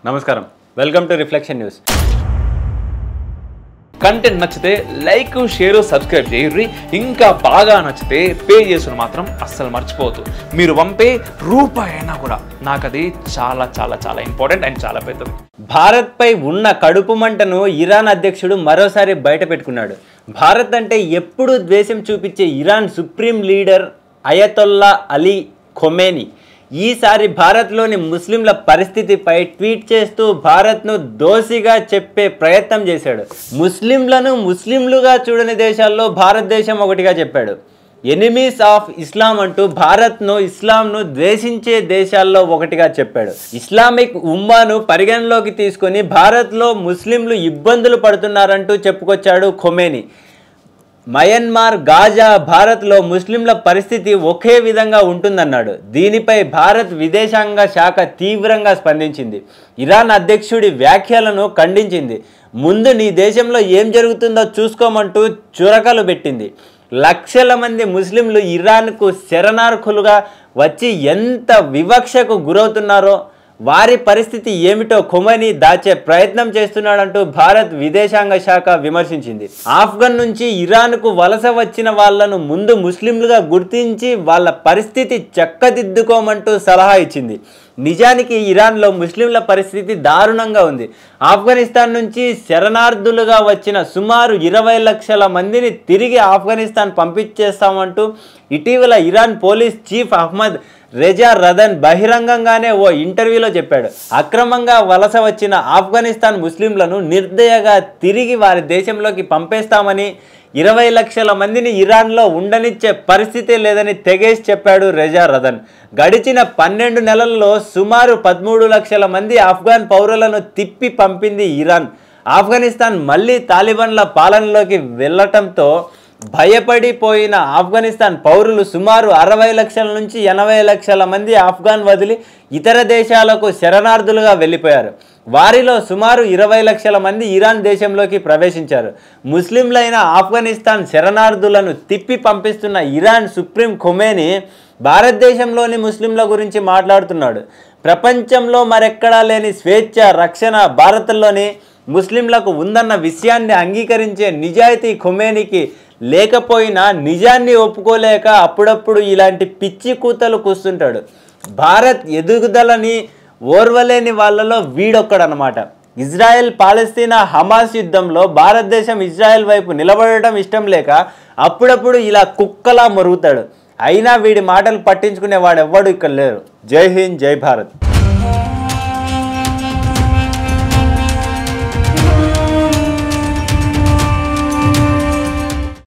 నమస్కారం welcome to reflection news content నచ్చితే like share subscribe చేయర్రి ఇంకా బాగా నచ్చితే పే చేసుకుని మాత్రం అస్సలు మర్చిపోవద్దు మీరు పంపే రూపాయి అయినా కూడా నాకు అది చాలా చాలా చాలా ఇంపార్టెంట్ అండ్ చాలా పెద్దది భారత్పై ఉన్న కడుపు మంటను ఇరాన్ అధ్యక్షుడు మరోసారి బయట పెట్టుకున్నాడు భారత్ అంటే ఎప్పుడూ ద్వేషం చూపించే Iran supreme leader Ayatollah Ali Khomeini ఈసారి భారత్లోని ముస్లింల పరిస్థితిపై ట్వీట్ చేస్తూ భారత్ను దోషిగా చెప్పే ప్రయత్నం చేశాడు ముస్లింలను ముస్లింలుగా చూడని దేశాల్లో భారతదేశం ఒకటిగా చెప్పాడు ఎనిమీస్ ఆఫ్ ఇస్లాం అంటూ భారత్ను ఇస్లాంను ద్వేషించే దేశాల్లో ఒకటిగా చెప్పాడు ఇస్లామిక్ ఉమ్మాను పరిగణలోకి తీసుకొని భారత్లో ముస్లింలు ఇబ్బందులు పడుతున్నారంటూ చెప్పుకొచ్చాడు ఖొమేని మయన్మార్ గాజా భారత్లో ముస్లింల పరిస్థితి ఒకే విధంగా ఉంటుందన్నాడు దీనిపై భారత్ విదేశాంగ శాఖ తీవ్రంగా స్పందించింది ఇరాన్ అధ్యక్షుడి వ్యాఖ్యలను ఖండించింది ముందు నీ దేశంలో ఏం జరుగుతుందో చూసుకోమంటూ చురకలు పెట్టింది లక్షల మంది ముస్లింలు ఇరాన్కు శరణార్హులుగా వచ్చి ఎంత వివక్షకు గురవుతున్నారో వారి పరిస్థితి ఏమిటో ఖొమని దాచే ప్రయత్నం చేస్తున్నాడంటూ భారత్ విదేశాంగ శాఖ విమర్శించింది ఆఫ్ఘన్ నుంచి ఇరాన్కు వలస వచ్చిన వాళ్లను ముందు ముస్లింలుగా గుర్తించి వాళ్ళ పరిస్థితి చక్కదిద్దుకోమంటూ సలహా ఇచ్చింది నిజానికి ఇరాన్లో ముస్లింల పరిస్థితి దారుణంగా ఉంది ఆఫ్ఘనిస్తాన్ నుంచి శరణార్థులుగా వచ్చిన సుమారు ఇరవై లక్షల మందిని తిరిగి ఆఫ్ఘనిస్తాన్ పంపించేస్తామంటూ ఇటీవల Iran police chief Ahmad Reza Radan బహిరంగంగానే ఓ ఇంటర్వ్యూలో చెప్పాడు అక్రమంగా వలస వచ్చిన ఆఫ్ఘనిస్తాన్ ముస్లింలను నిర్దయగా తిరిగి వారి దేశంలోకి పంపేస్తామని ఇరవై లక్షల మందిని ఇరాన్లో ఉండనిచ్చే పరిస్థితి లేదని తెగేసి చెప్పాడు రెజా రదన్ గడిచిన పన్నెండు నెలల్లో సుమారు పదమూడు లక్షల మంది ఆఫ్ఘన్ పౌరులను తిప్పి పంపింది ఇరాన్ ఆఫ్ఘనిస్తాన్ మళ్ళీ తాలిబాన్ల పాలనలోకి వెళ్ళటంతో భయపడిపోయిన ఆఫ్ఘనిస్తాన్ పౌరులు సుమారు అరవై లక్షల నుంచి ఎనభై లక్షల మంది ఆఫ్ఘాన్ వదిలి ఇతర దేశాలకు శరణార్థులుగా వెళ్ళిపోయారు వారిలో సుమారు ఇరవై లక్షల మంది ఇరాన్ దేశంలోకి ప్రవేశించారు ముస్లింలైన ఆఫ్ఘనిస్తాన్ శరణార్థులను తిప్పి పంపిస్తున్న ఇరాన్ సుప్రీం ఖొమేని భారతదేశంలోని ముస్లింల గురించి మాట్లాడుతున్నాడు ప్రపంచంలో మరెక్కడా లేని స్వేచ్ఛ రక్షణ భారత్లోని ముస్లింలకు ఉందన్న విషయాన్ని అంగీకరించే నిజాయితీ ఖొమేనికి లేకపోయినా నిజాన్ని ఒప్పుకోలేక అప్పుడప్పుడు ఇలాంటి పిచ్చి కూతలు కూస్తుంటాడు భారత్ ఎదుగుదలని ఓర్వలేని వాళ్ళలో వీడొక్కడనమాట ఇజ్రాయెల్ పాలస్తీనా హమాస్ యుద్ధంలో భారతదేశం ఇజ్రాయెల్ వైపు నిలబడటం ఇష్టం లేక అప్పుడప్పుడు ఇలా కుక్కలా మరుగుతాడు అయినా వీడి మాటలు పట్టించుకునే వాడెవ్వడు ఇక్కడ లేరు జై హింద్ జై భారత్